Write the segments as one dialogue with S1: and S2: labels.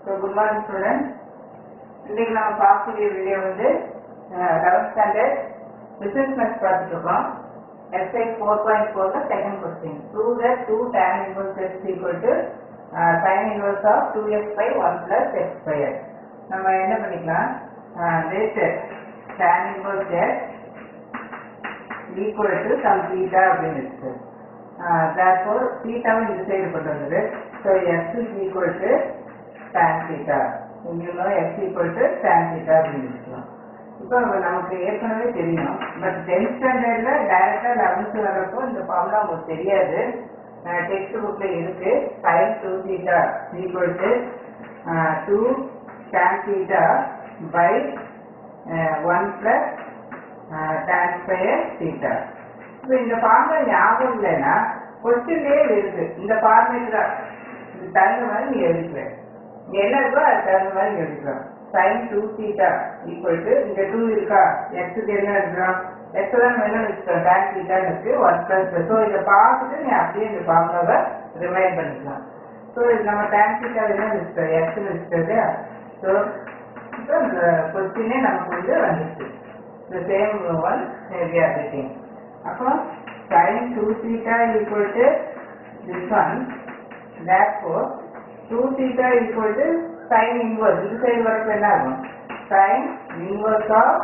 S1: So good morning student இன்னைக்கு நம்ம பார்க்கக்கூடிய வீடியோ வந்து லெவன்த் ஸ்டாண்டர்ட் பிசினஸ் மேத்ஸ் பார்த்துட்டு இருக்கோம் எஸ்ஐ ஃபோர் பாயிண்ட் ஃபோர்ல second question two the two tan inverse x equal to sine inverse of two x by one plus x square நம்ம என்ன பண்ணிக்கலாம் let tan inverse x equal to some theta அப்படின்னு இருக்கு therefore தீட்டாவும் இந்த side கொண்டு வந்தது so x is equal to tan theta இங்கே x equal to tan theta அப்படின்னு வச்சுக்கலாம் இப்போ நமக்கு ஏற்கனவே தெரியும் பட் டென்த் ஸ்டாண்டர்ட்ல டைரக்டா லெவன்த் வரப்போ இந்த ஃபார்முலா உங்களுக்கு தெரியாது டெக்ஸ்ட் புக்ல இருக்கு sine two theta equal to two tan theta by one plus tan square theta இப்போ இந்த ஃபார்முலா ஞாபகம் இல்லைன்னா கொஸ்டின்லேயே இருக்கு இந்த ஃபார்மேட் தான் இது தகுந்த மாதிரி நீ எழுதிக்கிறேன் இங்க என்ன இருக்கோ அது தகுந்த மாதிரி நீ எழுதிக்கலாம் sine two theta equal to இங்க டூ இருக்கா எக்ஸுக்கு என்ன இருக்கிறோம் எக்ஸ் தான் நம்ம என்ன வச்சுக்கோம் டேன் தீட்டான்னு இருக்கு ஒன் பிளஸ் ஸோ இதை பார்த்துட்டு நீ அப்படியே இந்த ஃபார்முலாவை ரிமைண்ட் பண்ணிக்கலாம் ஸோ இது நம்ம டேன் தீட்டா என்ன வச்சுக்கோம் எக்ஸ்னு வச்சுக்கிறது ஸோ இப்போ இந்த கொஸ்டினே நமக்கு வந்து வந்துச்சு the same one we are getting. அப்போ sin 2 theta equal to this one. Therefore, 2 theta equal to sin inverse. இந்த சைடு வரப்ப என்ன ஆகும் sin inverse of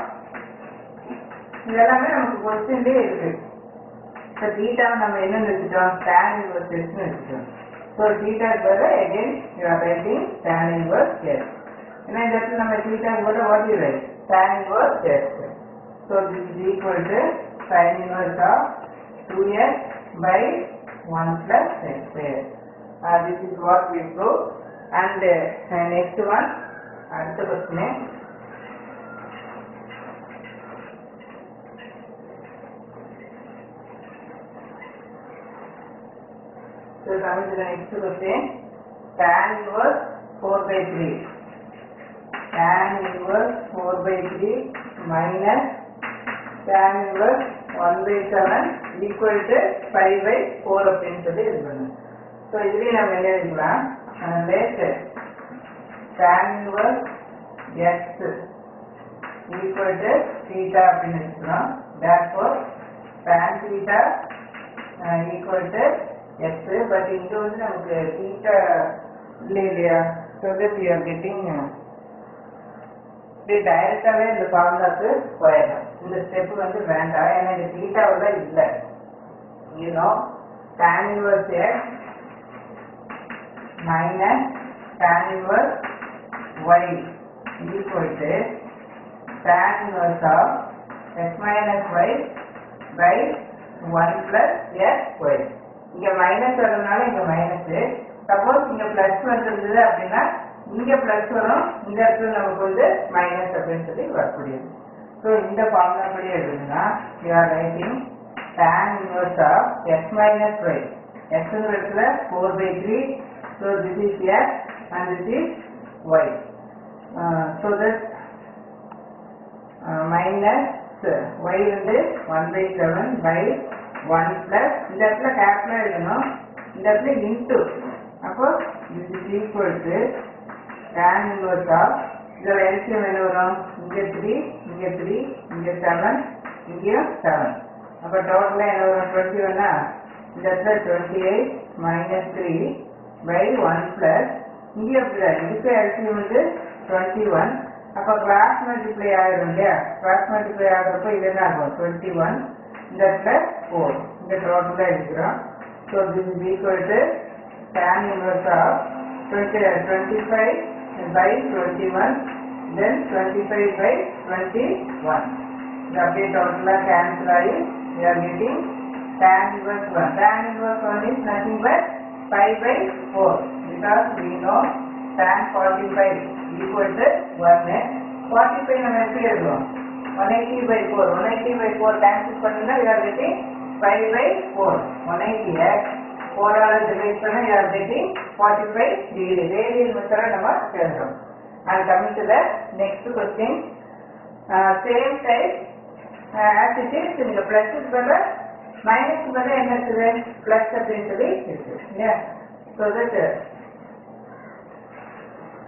S1: இதெல்லாமே நமக்கு கொஸ்டின்லேயே இருக்கு இப்போ தீட்டாவை நம்ம என்ன வச்சுட்டோம் tan inverse x வச்சுட்டோம் ஸோ தீட்டா பதில் again you are writing tan inverse x ஏன்னா இந்த இடத்துல நம்ம தீட்டா கூட what you write tan inverse x So this is equal to sin inverse of 2x by 1 plus x square. Uh, this is what we prove. And uh, next one, அடுத்த question. So coming to the next question, tan inverse 4 by 3. tan inverse 4 by 3 minus tan inverse 1 by 7 equal to 5 by 4 அப்படின்னு சொல்லி இது பண்ணுங்க so இதுலேயே நம்ம என்ன எழுதிக்கலாம் let tan inverse x equal to theta அப்படின்னு வச்சுக்கலாம் therefore tan theta uh, equal to x but இங்க வந்து நமக்கு theta இல்லை இல்லையா so that we are getting uh, இப்படி டைரக்டாவே இந்த ஃபார்முலாக்கு போயிடலாம் இந்த ஸ்டெப் வந்து வேண்டாம் ஏன்னா இந்த தீட்டாவில் இல்லை you know tan inverse x minus tan inverse y equal to tan inverse of x minus y by 1 plus x y இங்க மைனஸ் வரதுனால இங்க மைனஸ் சப்போஸ் இங்க பிளஸ் வந்திருந்தது அப்படின்னா இங்க பிளஸ் வரும் இந்த இடத்துல நமக்கு வந்து மைனஸ் அப்படின்னு சொல்லி வரக்கூடியது ஸோ இந்த ஃபார்முலா படி எழுதுனா you are writing tan inverse of x minus y x ங்கிற இடத்துல 4 by 3 so this is x and this is y uh, so that uh, minus y வந்து 1 by 7 by 1 plus இந்த இடத்துல கேப்ல எழுதணும் இந்த இடத்துல இன்ட்டு அப்போ this is equal to tan inverse of இதோட எல்சியம் என்ன வரும் இங்க த்ரீ இங்க த்ரீ இங்க செவன் இங்கேயும் செவன் அப்ப டோட்டலா என்ன வரும் டுவெண்ட்டி ஒன்னா இந்த இடத்துல twenty eight minus three by one plus இங்கே அப்படிதான் இதுக்கு எல்சியம் வந்து டுவெண்ட்டி ஒன் அப்ப கிராஸ் மல்டிப்ளை ஆயிரும் இல்லையா கிராஸ் மல்டிப்ளை ஆகிறப்ப இது என்ன ஆகும் டுவெண்ட்டி ஒன் இந்த இடத்துல ஃபோர் இங்க டோட்டலா இருக்கிறோம் so this is equal to tan inverse of 20, uh, 25 by 21 then 25 by 21 the update total cancel ஆகி we are getting tan inverse 1 tan inverse 1 is nothing but 5 by 4 because we know tan 45 equal to 1 45 நம்ம எப்படி எழுதுவோம் 180 by 4 180 by 4 cancel பண்ணினா we are getting 5 by 4 180 x போராட divide பண்ண you are getting 45 degree radial method நம்ம எழுதுறோம் and coming to the next question uh, same type uh, as it is இங்க plus க்கு பதிலா minus க்கு பதிலா என்ன இருக்குது plus அப்படின்னு சொல்லி இருக்கு இல்லையா so that uh,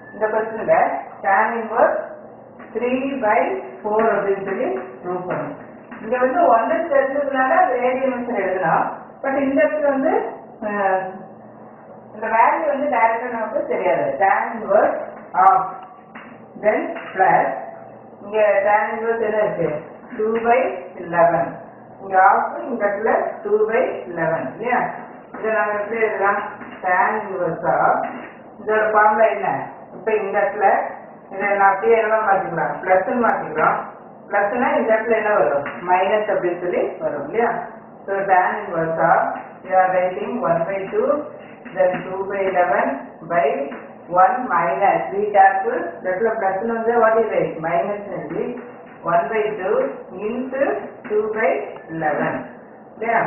S1: இந்த கொஸ்டின்ல tan inverse three by four அப்படின்னு சொல்லி ப்ரூவ் பண்ணும் இங்க வந்து ஒன்று தெரிஞ்சதுனால ரேடியன் மெத்தட் எழுதலாம் பட் இந்த இடத்துல வந்து அஹ், இந்த வேல்யூ வந்து டைரக்டா நமக்கு தெரியாது tan inverse of then plus இங்க tan இன்வர்ஸ் என்ன இருக்கு டூ பை லெவன் இங்க ஆஃப் இந்த இடத்துல டூ பை லெவன் இல்லையா இதை நாங்க எப்படி எழுதலாம் tan இன்வர்ஸ் ஆஃப் இதோட ஃபார்முலா என்ன இப்போ இந்த இடத்துல இதை நான் அப்படியே என்ன மாத்திக்கலாம் பிளஸ் மாத்திக்கிறோம் பிளஸ்னா இந்த இடத்துல என்ன வரும் மைனஸ் அப்படின்னு சொல்லி வரும் இல்லையா so tan inverse of you are writing one by two then two by eleven by one minus three டேப்பு இந்த இடத்துல பிளஸ்னு வந்து வாட் இஸ் ரைட் மைனஸ் எழுதி one by two into two by eleven இல்லையா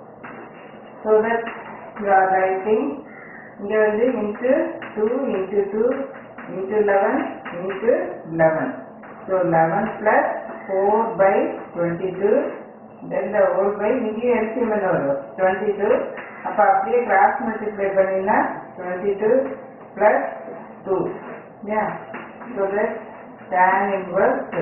S1: so that you are writing இங்கே வந்து into two into two into eleven into eleven so eleven plus four by twenty two then the whole by இங்கேயும் LCM என்ன வரும் twenty two அப்போ அப்படியே cross multiply பண்ணினா twenty two plus two இல்லையா so that tan inverse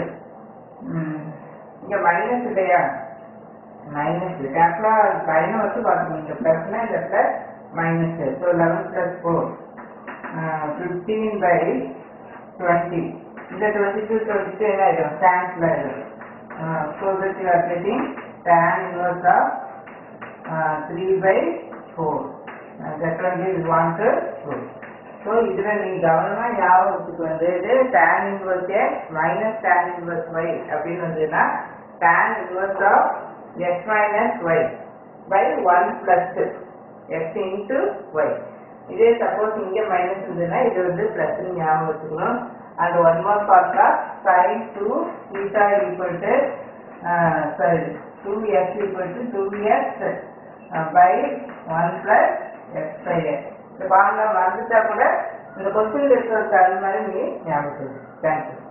S1: இங்கே minus இல்லையா minus ஆக்சுவலாக சைனை வச்சு பார்த்துக்கணும் இந்த ப்ளஸ்னா இந்த plus minus so eleven plus four fifteen by twenty இந்த டுவெண்ட்டி டூ டுவெண்ட்டி டூ என்ன ஆயிடும் கேன்சல் ஆயிடும் so that you are getting tan inverse of three by four that only is one to two so இதில் நீங்கள் கவனமாக ஞாபகம் வச்சுக்க வேண்டியது tan inverse x minus tan inverse y அப்படின்னு வந்ததுன்னா tan inverse of x minus y by one plus x into y இதே suppose இங்கே மைனஸ் இருந்ததுன்னா இது வந்து ப்ளஸ் ஞாபகம் வச்சுக்கணும் and one more formula sine two theta equal to sorry two x equal to two x by one plus x by x இந்த formula மறந்துட்டா கூட இந்த கொஸ்டின் இருக்கிற அது மாதிரி நீ ஞாபகம் தேங்க்யூ